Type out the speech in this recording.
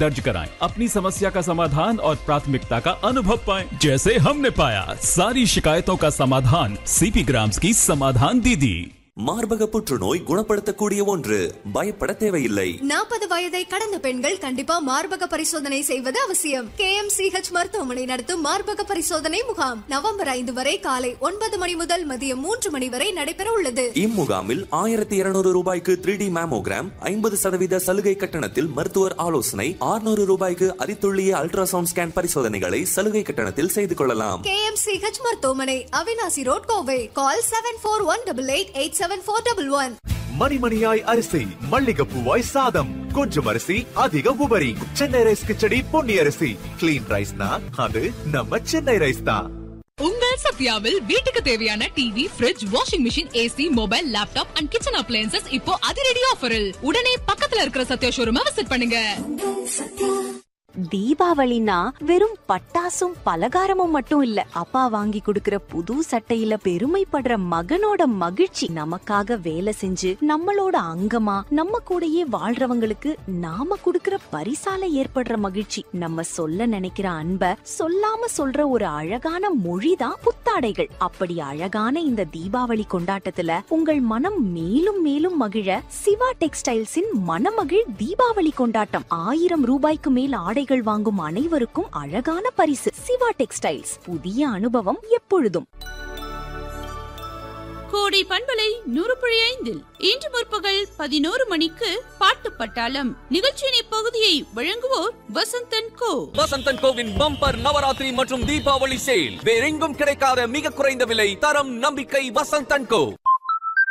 दर्ज कराएं, अपनी समस्या का समाधान और प्राथमिकता का अनुभव पाएं, जैसे हमने पाया सारी शिकायतों का समाधान सीपी ग्राम्स की समाधान दीदी மார்பக புற்றுநோய் குணப்படுத்தக்கூடிய ஒன்று பயப்பட தேவையில்லை நாற்பது வயதை கடந்த பெண்கள் கண்டிப்பா மார்பக பரிசோதனை செய்வது அவசியம் கே எம் சி ஹெச் மருத்துவமனை நடத்தும் மார்பக பரிசோதனை முகாம் நவம்பர் ஐந்து வரை காலை ஒன்பது மணி முதல் மதியம் மூன்று மணி வரை நடைபெற உள்ளது இம்முகாமில் ஆயிரத்தி இருநூறு ரூபாய்க்கு த்ரீ டி மேமோகிராம் ஐம்பது சதவீத சலுகை கட்டணத்தில் மருத்துவர் ஆலோசனை ஆறுநூறு ரூபாய்க்கு அதித்துள்ளிய அல்ட்ராசவுண்ட் ஸ்கேன் பரிசோதனைகளை சலுகை கட்டணத்தில் செய்து கொள்ளலாம் கே எம் சி ஹெச் மருத்துவமனை Avinashi road Kovai call seven four one double eight eight seven four double one மணிமணியாய் அரிசி மல்லிகைப்பூவாய் சாதம் கொஞ்சம் அரிசி அதிக உபரி சென்னை ரைஸ் கிச்சடி பொன்னி அரிசி கிளீன் ரைஸ்னா அது நம்ம சென்னை ரைஸ் தான் உங்கள் சத்யாவில் வீட்டுக்கு தேவையான TV fridge washing machine AC mobile laptop and kitchen appliances இப்போ அதிரடி ஆஃபரில் உடனே பக்கத்துல இருக்கிற சத்யா ஷோரூமை விசிட் பண்ணுங்க தீபாவளினா வெறும் பட்டாசும் பலகாரமும் மட்டும் இல்ல அப்பா வாங்கி கொடுக்கிற புது சட்டையில பெருமைப்படுற மகனோட மகிழ்ச்சி நமக்காக வேலை செஞ்சு நம்மளோட அங்கமா நம்ம கூடயே வாழ்றவங்களுக்கு நாம கொடுக்கிற பரிசால ஏற்படுற மகிழ்ச்சி நம்ம சொல்ல நினைக்கிற அன்ப சொல்லாம சொல்ற ஒரு அழகான மொழிதான் புத்தாடைகள் அப்படி அழகான இந்த தீபாவளி கொண்டாட்டத்துல உங்கள் மனம் மேலும் மேலும் மகிழ சிவா டெக்ஸ்டைல்ஸின் மனமகிழ் தீபாவளி கொண்டாட்டம் ஆயிரம் ரூபாய்க்கு மேல் ஆடைகள் வாங்கும் அனைவருக்கும் அழகான பரிசு சிவா டெக்ஸ்டைல்ஸ் புதிய அனுபவம் எப்பொழுதும் கோடை பண்பலை நூறு புள்ளி ஐந்தில் இன்று முற்பகல் பதினோரு மணிக்கு பாட்டு பட்டாளம் நிகழ்ச்சியின் இப்பகுதியை வழங்குவோர் வசந்தன் கோ வசந்தன் கோவின் பம்பர் நவராத்திரி மற்றும் தீபாவளி சேல் வேறெங்கும் கிடைக்காத மிக குறைந்த விலை தரம் நம்பிக்கை வசந்தன் கோ